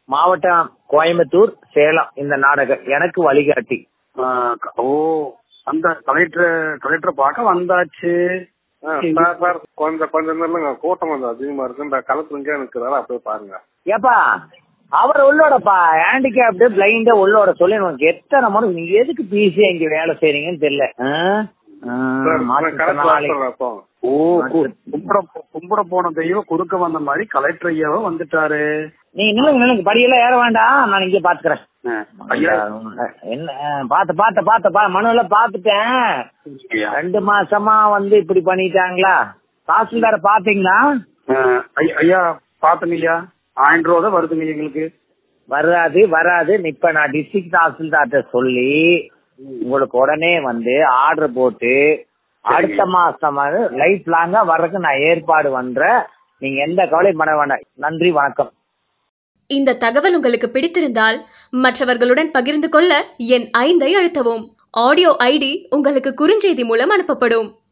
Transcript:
மாவட்டம் கோயம்புத்தூர் சேலம் இந்த நாடகம் எனக்கு வழிகாட்டி ஆ, க- ஓ அந்த கலெக்டர் கலெக்டரை பார்க்க வந்தாச்சு ஆ, சார் சார் கொஞ்சம் கொஞ்சம் நேரம்ங்க கூட்டம் கொஞ்சம் அதிகமா இருக்கு இந்த கலப்புங்க இருக்கிறாரு அப்படியே பாருங்க ஏப்பா அவர் உள்ளோடப்பா ஹேண்டிகேப்டு பிளைண்ட் உள்ளோட சொல்லி உனக்கு எத்தனை முறை நீங்க எதுக்கு பிசியா இங்க வேலை செய்றீங்கன்னு தெரியல ஆ? ஆ, சார் மாற்றுத்திறனாளி. கலெக்டர் ஓ கு- கும்பிட போ- கும்பிட போன தெய்வம் குறுக்க வந்த மாதிரி கலெக்டர் ஐயாவும் வந்துட்டாரு நீங்க நில்லுங்க நில்லுங்க படியெல்லாம் ஏற வேண்டாம் நான் இங்க பாத்துக்கிறேன் ஆ, ஐயா என்ன பாத்த பாத்த பாத்த பா மனுவெல்லாம் பாத்துட்டேன் ஐயா. ரெண்டு மாசமா வந்து இப்படி பண்ணிட்டாங்களா தாசில்தார பாத்தீங்களா ஆ, ஐயா- ஐயா பாத்துங்க ஐயா ஆயிரம் ரூபா தான் வருதுங்க எங்களுக்கு வராது வராது இப்ப நான் டிஸ்ட்ரிக்ட் தாசில்தார்ட்ட சொல்லி உங்களுக்கு உடனே வந்து ஆர்டர் போட்டு அடுத்த மாசம் லைஃப் லாங்கா வர்றதுக்கு நான் ஏற்பாடு பண்றேன் நீங்க எந்த கவலையும் பண்ண வேண்டாம் நன்றி வணக்கம் இந்த தகவல் உங்களுக்கு பிடித்திருந்தால் மற்றவர்களுடன் பகிர்ந்து கொள்ள என் ஐந்தை அழுத்தவும் ஆடியோ ஐடி உங்களுக்கு குறுஞ்செய்தி மூலம் அனுப்பப்படும்